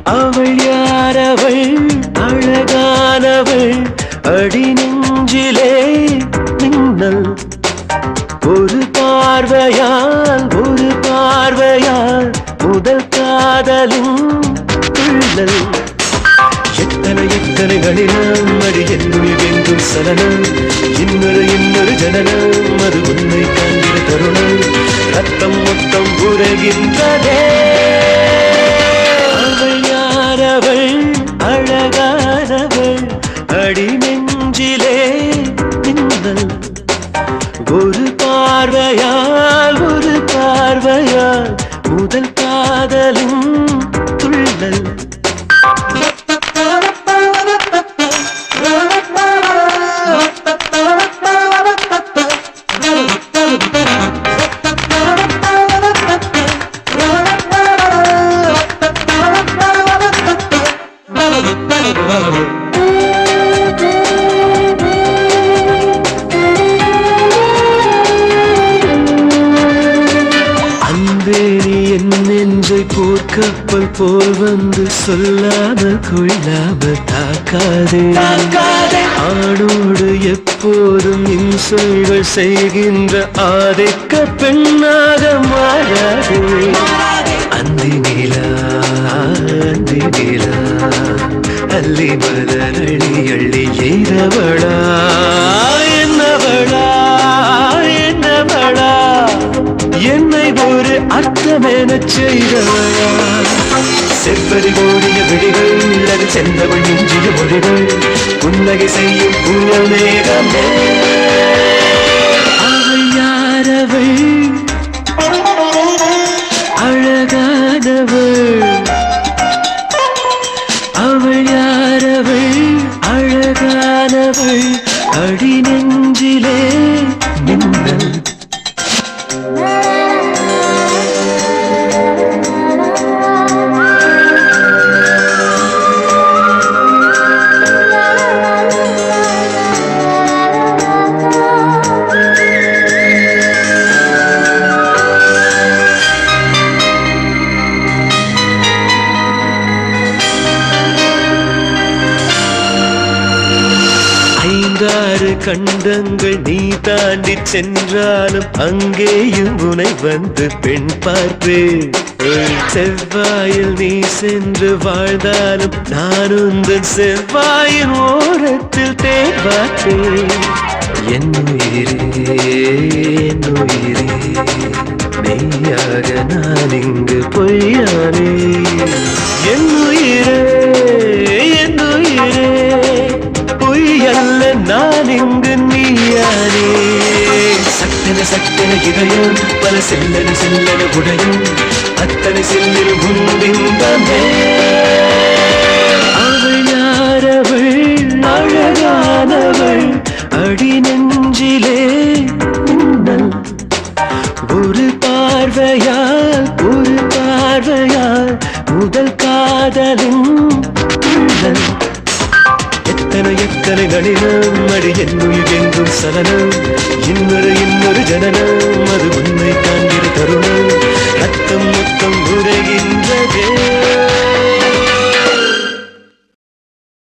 அவள் யாரவள் அழகானவள் அடி நெஞ்சிலே மின்னல் ஒரு பார்வையால் ஒரு பார்வையால் முதல் காதலும் துள்ளல் எத்தனை எத்தனை கடினம் அடி என்னுயிர் என்றும் சலனம் இன்னொரு இன்னொரு ஜனனம் அது உன்னை காண்கிற தருணம் ரத்தம் மொத்தம் உறகின்றதே அவள் யாரவள் அழகானவள் அடி நெஞ்சிலே மின்னல் ஒரு பார்வையால் ஒரு பார்வையால் முதல் காதலும் துள்ளல் அன்பே நீ என் நெஞ்சை போர்க்கப்பல் போல் வந்து சொல்லாமல் கொள்ளாமல் தாக்காதே ஆணோடு எப்போதும் இன்சொல்கள் செய்கின்ற ஆதிக்க பெண்ணாக மாறாதே அந்தி நீலா அந்தி நீலா அல்லி மலரளி அள்ளி எய்தவளா என்னவளா என்னவளா என்னை ஒரு அர்த்தமென செய்தவளா செவ்வரி ஓடிய விழிகள் அது சென்றவள் நெஞ்சிய மொழிகள் புன்னகை செய்யும் புயல் மேகமே அவள் யாரவள் அழகானவள் அவள் யாரவள் அழகானவள் அடி நெஞ்சிலே மின்னல் ஐந்தாறு கண்டங்கள் நீ தாண்டி சென்றாலும் அங்கேயும் உனை வந்து பெண் பார்ப்பேன் செவ்வாயில் நீ சென்று வாழ்ந்தாலும் நான் உந்தன் செவ்வாயின் ஓரத்தில் தேன் பார்ப்பேன் என் உயிரே என் உயிரே மெய்யாக நான் இங்கு பொய்யானே என் உயிரே என் உயிரே பொய் அல்ல நான் இங்கு நீயானே சட்டன சட்டன இதயம் பல செல்லன செல்லன உடையும் அத்தனை செல்லில் முன்பின்பமே அவள் யாரவள் அழகானவள் அடி நெஞ்சிலே மின்னல் ஒரு பார்வையால் ஒரு பார்வையால் முதல் காதலின் துள்ளல் எத்தனை எத்தனை நளினம் அடி என்னுயிர் என்றும் சலனம் இன்னொரு இன்னொரு ஜனனம் அது உன்னை காண்கிற தருணம் ரத்தம் மொத்தம் உரைகின்றதே